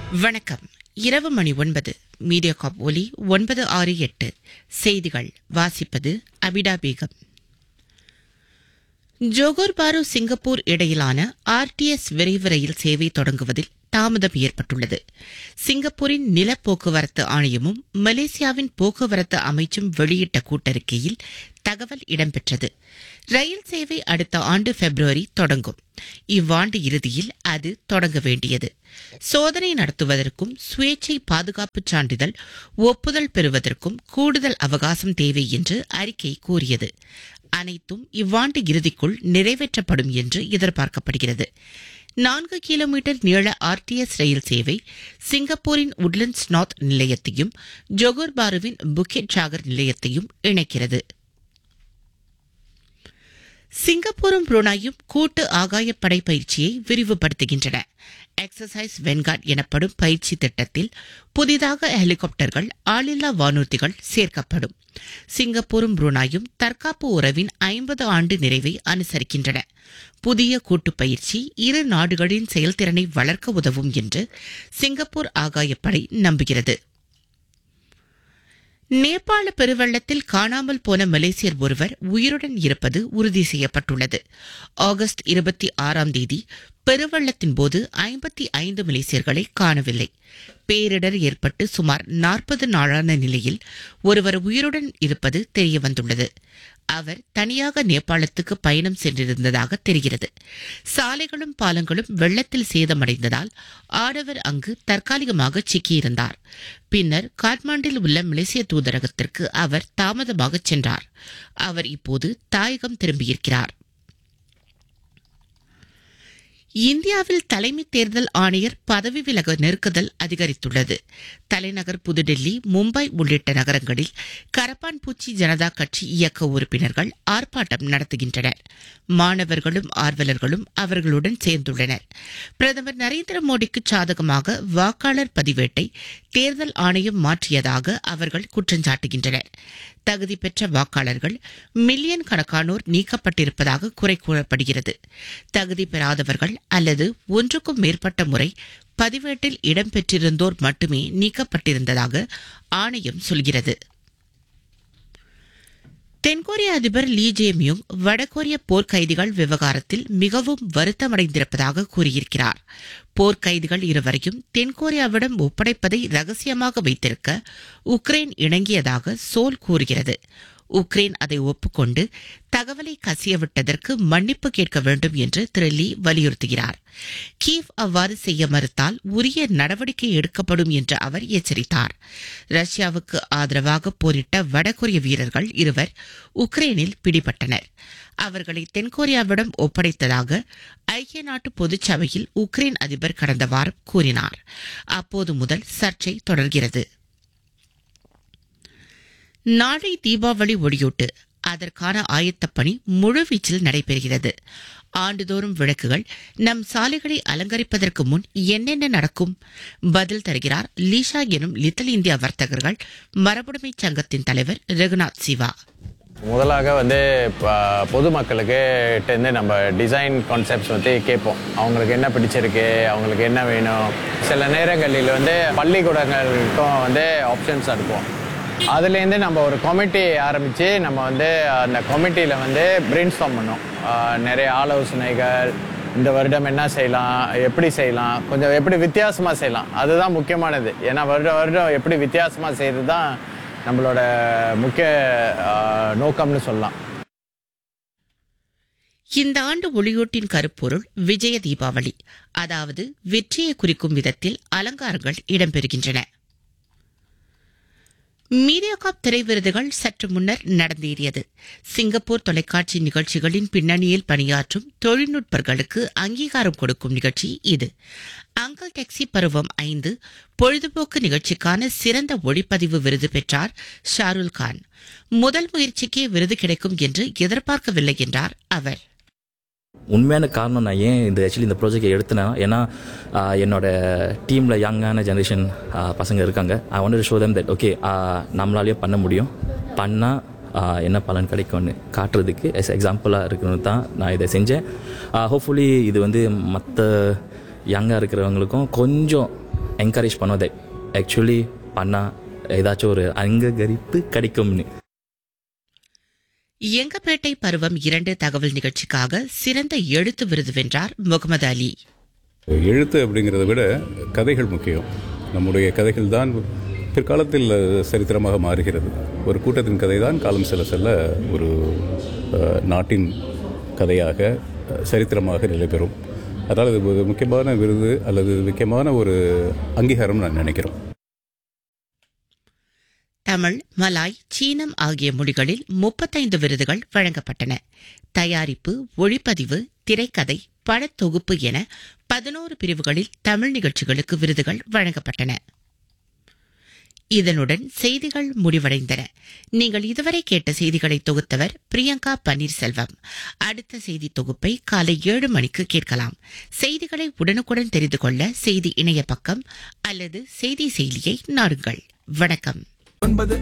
வணக்கம் இரவு மணி ஒன்பது மீடியா காப் ஒலி ஒன்பது ஆறு எட்டு செய்திகள் வாசிப்பது Abida Begum Johor Bahru Singapore இடையிலான ஆர்டிஎஸ் விரைவு ரயில் சேவை தொடங்குவதில் தாமதம் ஏற்பட்டுள்ளது சிங்கப்பூரின் நில போக்குவரத்து ஆணையமும் மலேசியாவின் போக்குவரத்து அமைச்சும் வெளியிட்ட கூட்டறிக்கையில் தகவல் இடம்பெற்றது ரயில் சேவை அடுத்த ஆண்டு பிப்ரவரி தொடங்கும் இவ்வாண்டு இறுதியில் அது தொடங்க வேண்டியது சோதனை நடத்துவதற்கும் சுயேட்சை பாதுகாப்புச் சான்றிதழ் ஒப்புதல் பெறுவதற்கும் கூடுதல் அவகாசம் தேவை என்று அறிக்கை கூறியது அனைத்தும் இவ்வாண்டு இறுதிக்குள் நிறைவேற்றப்படும் என்று எதிர்பார்க்கப்படுகிறது நான்கு கிலோமீட்டர் நீள ஆர்டிஎஸ் ரயில் சேவை சிங்கப்பூரின் உட்லண்ட்ஸ் நார்த் நிலையத்தையும் ஜொகூர் பாருவின் புக்கெட் சாகர் நிலையத்தையும் இணைக்கிறது சிங்கப்பூரும் புருனாயும் கூட்டு ஆகாயப்படை பயிற்சியை விரிவுபடுத்துகின்றன எக்ஸசைஸ் வென்கார்ட் எனப்படும் பயிற்சி திட்டத்தில் புதிதாக ஹெலிகாப்டர்கள் ஆளில்லா வானூர்திகள் சேர்க்கப்படும் சிங்கப்பூரும் புருனாயும் தற்காப்பு உறவின் ஐம்பது ஆண்டு நிறைவை அனுசரிக்கின்றன புதிய கூட்டு பயிற்சி இரு நாடுகளின் செயல்திறனை வளர்க்க உதவும் என்று சிங்கப்பூர் ஆகாயப்படை நம்புகிறது நேபாள பெருவெள்ளத்தில் காணாமல் போன மலேசியர் ஒருவர் உயிருடன் இருப்பது உறுதி செய்யப்பட்டுள்ளது ஆகஸ்ட் இருபத்தி ஆறாம் தேதி பெருவெள்ளத்தின் போது ஐம்பத்தி ஐந்து மலேசியர்களை காணவில்லை பேரிடர் ஏற்பட்டு சுமார் நாற்பது நாளான நிலையில் ஒருவர் உயிருடன் இருப்பது தெரியவந்துள்ளது அவர் தனியாக நேபாளத்துக்கு பயணம் சென்றிருந்ததாக தெரிகிறது சாலைகளும் பாலங்களும் வெள்ளத்தில் சேதமடைந்ததால் ஆடவர் அங்கு தற்காலிகமாக சிக்கியிருந்தார் பின்னர் காட்மாண்டில் உள்ள மலேசிய தூதரகத்திற்கு அவர் தாமதமாக சென்றார் அவர் இப்போது தாயகம் திரும்பியிருக்கிறார் இந்தியாவில் தலைமை தேர்தல் ஆணையர் பதவி விலக நெருக்குதல் அதிகரித்துள்ளது தலைநகர் புதுடெல்லி மும்பை உள்ளிட்ட நகரங்களில் கரப்பான் பூச்சி ஜனதா கட்சி இயக்க உறுப்பினர்கள் ஆர்ப்பாட்டம் நடத்துகின்றனர் மாணவர்களும் ஆர்வலர்களும் அவர்களுடன் சேர்ந்துள்ளனர் பிரதமர் நரேந்திர மோடிக்கு சாதகமாக வாக்காளர் பதிவேட்டை தேர்தல் ஆணையம் மாற்றியதாக அவர்கள் குற்றஞ்சாட்டுகின்றனர் தகுதி பெற்ற வாக்காளர்கள் மில்லியன் கணக்கானோர் நீக்கப்பட்டிருப்பதாக குறை கூறப்படுகிறது தகுதி பெறாதவர்கள் அல்லது ஒன்றுக்கும் மேற்பட்ட முறை பதிவேட்டில் இடம்பெற்றிருந்தோர் மட்டுமே நீக்கப்பட்டிருந்ததாக ஆணையம் சொல்கிறது தென்கொரிய அதிபர் லீ ஜேமியுங் வடகொரிய போர்க்கைதிகள் விவகாரத்தில் மிகவும் வருத்தமடைந்திருப்பதாக கூறியிருக்கிறார் போர்க்கைதிகள் இருவரையும் தென்கொரியாவிடம் ஒப்படைப்பதை ரகசியமாக வைத்திருக்க உக்ரைன் இணங்கியதாக சோல் கூறுகிறது உக்ரைன் அதை ஒப்புக்கொண்டு தகவலை கசியவிட்டதற்கு மன்னிப்பு கேட்க வேண்டும் என்று திரு லீ வலியுறுத்துகிறார் கீவ் அவ்வாறு செய்ய மறுத்தால் உரிய நடவடிக்கை எடுக்கப்படும் என்று அவர் எச்சரித்தார் ரஷ்யாவுக்கு ஆதரவாக போரிட்ட வடகொரிய வீரர்கள் இருவர் உக்ரைனில் பிடிபட்டனர் அவர்களை தென்கொரியாவிடம் ஒப்படைத்ததாக ஐக்கிய நாட்டு பொதுச்சபையில் உக்ரைன் அதிபர் கடந்த வாரம் கூறினார் அப்போது முதல் சர்ச்சை தொடர்கிறது நாளை தீபாவளி ஒளியூட்டு அதற்கான ஆயத்தப் பணி முழுவீச்சில் நடைபெறுகிறது ஆண்டுதோறும் விளக்குகள் நம் சாலைகளை அலங்கரிப்பதற்கு முன் என்னென்ன நடக்கும் பதில் தருகிறார் லீஷா எனும் லிட்டில் இந்தியா வர்த்தகர்கள் மரபுடைமை சங்கத்தின் தலைவர் ரகுநாத் சிவா முதலாக வந்து இப்போ பொதுமக்களுக்கு இருந்து நம்ம டிசைன் கான்செப்ட்ஸ் பற்றி கேட்போம் அவங்களுக்கு என்ன பிடிச்சிருக்கு அவங்களுக்கு என்ன வேணும் சில நேரங்களில் வந்து பள்ளிக்கூடங்களுக்கும் வந்து ஆப்ஷன்ஸ் அனுப்புவோம் அதுலேருந்து நம்ம ஒரு கமிட்டி ஆரம்பித்து நம்ம வந்து அந்த கமிட்டியில் வந்து பிரெயின் ஸ்டாம் பண்ணோம் ஆஹ் நிறைய ஆலோசனைகள் இந்த வருடம் என்ன செய்யலாம் எப்படி செய்யலாம் கொஞ்சம் எப்படி வித்தியாசமாக செய்யலாம் அதுதான் முக்கியமானது ஏன்னா வருடம் வருடம் எப்படி வித்தியாசமாக செய்கிறது தான் நம்மளோட முக்கிய ஆஹ், நோக்கம்னு சொல்லலாம் இந்த ஆண்டு ஒளியூட்டின் கருப்பொருள் விஜய தீபாவளி அதாவது வெற்றியை குறிக்கும் விதத்தில் அலங்காரங்கள் இடம்பெறுகின்றன மீடியாகாப் திரை விருதுகள் சற்று முன்னர் நடந்தேறியது சிங்கப்பூர் தொலைக்காட்சி நிகழ்ச்சிகளின் பின்னணியில் பணியாற்றும் தொழில்நுட்பர்களுக்கு அங்கீகாரம் கொடுக்கும் நிகழ்ச்சி இது அங்கிள் டாக்ஸி பருவம் ஐந்து பொழுதுபோக்கு நிகழ்ச்சிக்கான சிறந்த ஒளிப்பதிவு விருது பெற்றார் ஷாருல் கான் முதல் முயற்சிக்கே விருது கிடைக்கும் என்று எதிர்பார்க்கவில்லை என்றார் அவர் உண்மையான காரணம் நான் ஏன் இந்த ஆக்சுவலி இந்த ப்ராஜெக்ட் எடுத்தேன்னா ஏன்னா ஆஹ், என்னோட டீமில் யங்கான ஜென்ரேஷன் பசங்க இருக்காங்க I want show them that okay நம்மளாலேயும் பண்ண முடியும் பண்ணால் என்ன பலன் கிடைக்கும்னு காட்டுறதுக்கு எஸ் எக்ஸாம்பிளாக இருக்கணும் தான் நான் இதை செஞ்சேன் ஹோப்ஃபுல்லி இது வந்து மற்ற யங்காக இருக்கிறவங்களுக்கும் கொஞ்சம் என்கரேஜ் பண்ணோம் தட் ஆக்சுவலி பண்ணால் ஏதாச்சும் ஒரு அங்ககரிப்பு கிடைக்கும்னு எங்கப்பேட்டை பருவம் இரண்டு தகவல் நிகழ்ச்சிக்காக சிறந்த எழுத்து விருது வென்றார் முகமது அலி எழுத்து அப்படிங்கிறத விட கதைகள் முக்கியம் நம்முடைய கதைகள் தான் பிற்காலத்தில் சரித்திரமாக மாறுகிறது ஒரு கூட்டத்தின் கதை தான் காலம் செல்ல செல்ல ஒரு அஹ், நாட்டின் கதையாக அஹ், சரித்திரமாக நிலை பெறும் அதனால் இது ஒரு முக்கியமான விருது அல்லது முக்கியமான ஒரு அங்கீகாரம் நான் நினைக்கிறேன் தமிழ் மலாய் சீனம் ஆகிய மொழிகளில் முப்பத்தைந்து விருதுகள் வழங்கப்பட்டன தயாரிப்பு ஒளிப்பதிவு திரைக்கதை படத்தொகுப்பு என பதினோரு பிரிவுகளில் தமிழ் நிகழ்ச்சிகளுக்கு விருதுகள் வழங்கப்பட்டன இதனுடன் செய்திகள் முடிவடைந்தன நீங்கள் இதுவரை கேட்ட செய்திகளை தொகுத்தவர் பிரியங்கா பன்னீர்செல்வம் அடுத்த செய்தி தொகுப்பை காலை ஏழு மணிக்கு கேட்கலாம் செய்திகளை உடனுக்குடன் தெரிந்து கொள்ள செய்தி இணைய பக்கம் அல்லது செய்தி செயலியை நாடுங்கள் வணக்கம்